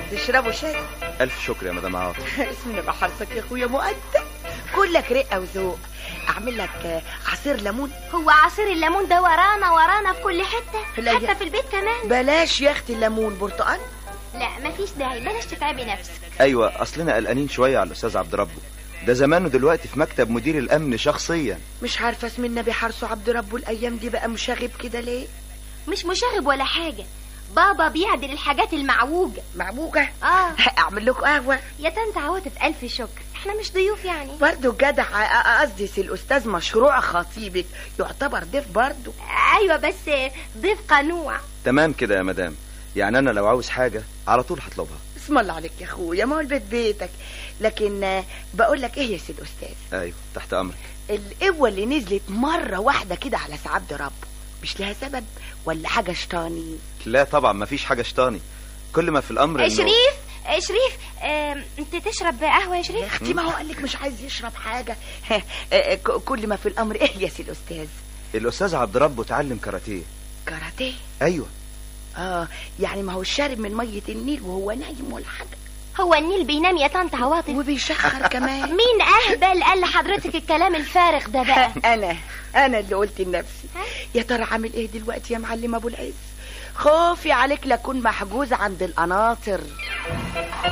تشربوا شاي الف شكر يا مدام عاطف اسم الله حرصك يا اخويا مؤدب كلك رقه وذوق اعمل لك آه، عصير ليمون هو عصير الليمون ده ورانا ورانا في كل حتة لا يا- حتى في البيت كمان بلاش يا اختي الليمون برتقال لا مفيش داعي بلاش تتعبي نفسك ايوه اصلنا قلقانين شويه على الاستاذ عبد ربه ده زمانه دلوقتي في مكتب مدير الامن شخصيا مش عارفه اسم النبي حرصه عبد ربه الايام دي بقى مشاغب كده ليه مش مشاغب ولا حاجة بابا بيعدل الحاجات المعوجة معبوجه اه اعمل لكم قهوه يا طنط عواطف ألف شكر احنا مش ضيوف يعني برضه جدع آه، قصدي سي الاستاذ مشروع خطيبك يعتبر ضيف برضه ايوه بس ضيف قنوع تمام كده يا مدام يعني انا لو عاوز حاجه على طول هطلبها اسم الله عليك يا اخويا ما هو البيت بيتك لكن آه، بقول لك ايه يا سي الاستاذ ايوه تحت امرك القوه اللي نزلت مره واحده كده على سعاد ربه مش لها سبب ولا حاجه شطاني لا طبعا مفيش حاجه شطاني كل ما في الامر إنه- شريف شريف آم، انت تشرب قهوة يا يا شريف اختي ما هو قال لك مش عايز يشرب حاجه آه، آه، ك- كل ما في الامر ايه يا سي الاستاذ الاستاذ عبد ربه اتعلم كاراتيه كاراتيه ايوه اه يعني ما هو شارب من ميه النيل وهو نايم ولا حاجه هو النيل بينام يا طنط عواطف وبيشخر كمان مين اهبل قال لحضرتك الكلام الفارغ ده بقى انا انا اللي قلت لنفسي يا ترى عامل ايه دلوقتي يا معلم ابو العز خوفي عليك لكون محجوز عند القناطر